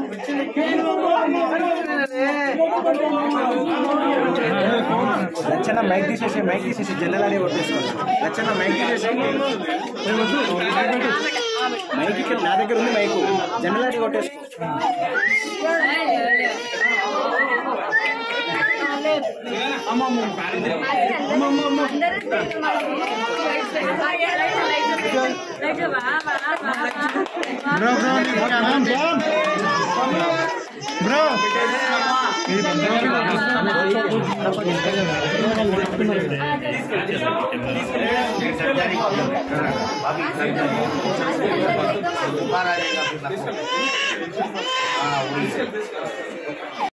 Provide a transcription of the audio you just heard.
Lachanna mic తీసేసి mic తీసేసి general అని కొట్టేసుకోండి లచ్చన్న మైక్ తీసేసి మైక్ ఇక్కడ నా దగ్గర ఉంది మైక్ జనరల్ అని కొట్టేసుకో బ్రో బ్రో बाहर आ जाएगा